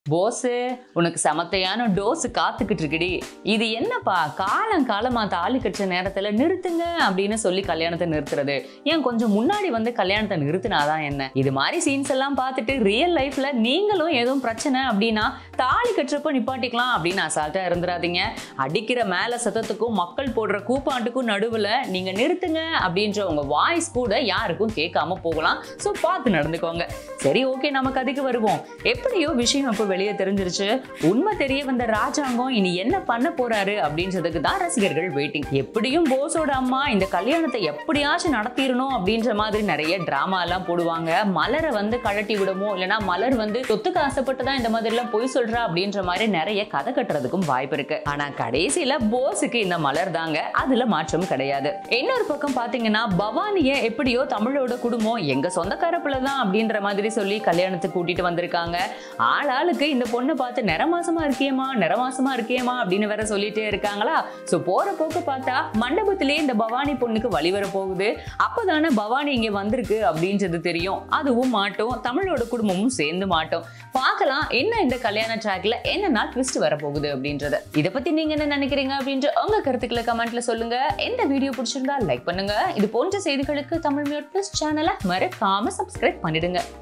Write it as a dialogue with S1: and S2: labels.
S1: pose உனக்கு சமத்தையான dose காத்துக்கிட்டு இருக்குடி இது என்னப்பா காலம் காலமா தாலி கட்ச நேரத்துல நிறுத்துங்க அப்படின்னு சொல்லி கல்யாணத்தை நிறுத்துறது ஏன் கொஞ்சம் முன்னாடி வந்து கல்யாணத்தை நிறுத்தினாதான் என்ன இது மாதிரி சீன்ஸ் எல்லாம் பார்த்துட்டு ரியல் லைஃப்ல நீங்களும் எதுவும் பிரச்சனை அப்படின்னா தாலி கட்டுறப்ப நிப்பாட்டிக்கலாம் அப்படின்னு அசால்ட்டா இருந்துடாதீங்க அடிக்கிற மேல சத்தத்துக்கும் மக்கள் போடுற கூப்பாட்டுக்கும் நடுவுல நீங்க நிறுத்துங்க அப்படின்ற உங்க வாய்ஸ் கூட யாருக்கும் கேட்காம போகலாம் ஸோ பார்த்து நடந்துக்கோங்க சரி ஓகே நம்ம கதைக்கு வருவோம் எப்படியோ விஷயம் அப்போ வெளியே தெரிஞ்சிருச்சு உண்மை தெரிய வந்த ராஜாங்கம் இனி என்ன பண்ண போறாரு அப்படின்றதுக்கு தான் ரசிகர்கள் வெயிட்டிங் எப்படியும் போஸோட அம்மா இந்த கல்யாணத்தை எப்படியாச்சும் நடத்திடணும் அப்படின்ற மாதிரி நிறைய டிராமா எல்லாம் போடுவாங்க மலரை வந்து கழட்டி விடுமோ இல்லைன்னா மலர் வந்து சொத்துக்கு ஆசைப்பட்டு தான் இந்த மாதிரி எல்லாம் பொய் சொல்றா அப்படின்ற மாதிரி நிறைய கதை கட்டுறதுக்கும் வாய்ப்பு இருக்கு ஆனா கடைசியில போஸுக்கு இந்த மலர் தாங்க அதுல மாற்றம் கிடையாது இன்னொரு பக்கம் பாத்தீங்கன்னா பவானிய எப்படியோ தமிழோட குடும்பம் எங்க சொந்தக்கார பிள்ளை தான் அப்படின்ற மாதிரி சொல்லி கல்யாணத்துக்கு கூட்டிட்டு வந்திருக்காங்க ஆள் ஆளுக்கு இந்த பொண்ணை பார்த்து நிறமாசமா இருக்கியேமா நிறமாசமா இருக்கியேமா அப்படின்னு வேற சொல்லிட்டே இருக்காங்களா சோ போற போக்கு பார்த்தா மண்டபத்திலேயே இந்த பவானி பொண்ணுக்கு வழி வர போகுது அப்பதானே பவானி இங்க வந்திருக்கு அப்படின்றது தெரியும் அதுவும் மாட்டோம் தமிழோட குடும்பமும் சேர்ந்து மாட்டோம் பார்க்கலாம் என்ன இந்த கல்யாண ட்ராக்ல என்ன நாள் ட்விஸ்ட் வர போகுது அப்படின்றத இத பத்தி நீங்க என்ன நினைக்கிறீங்க அப்படின்ற உங்க கருத்துக்களை கமெண்ட்ல சொல்லுங்க இந்த வீடியோ பிடிச்சிருந்தா லைக் பண்ணுங்க இது போன்ற செய்திகளுக்கு தமிழ் மியூட் சேனலை மறக்காம சப்ஸ்கிரைப் பண்ணிடுங்க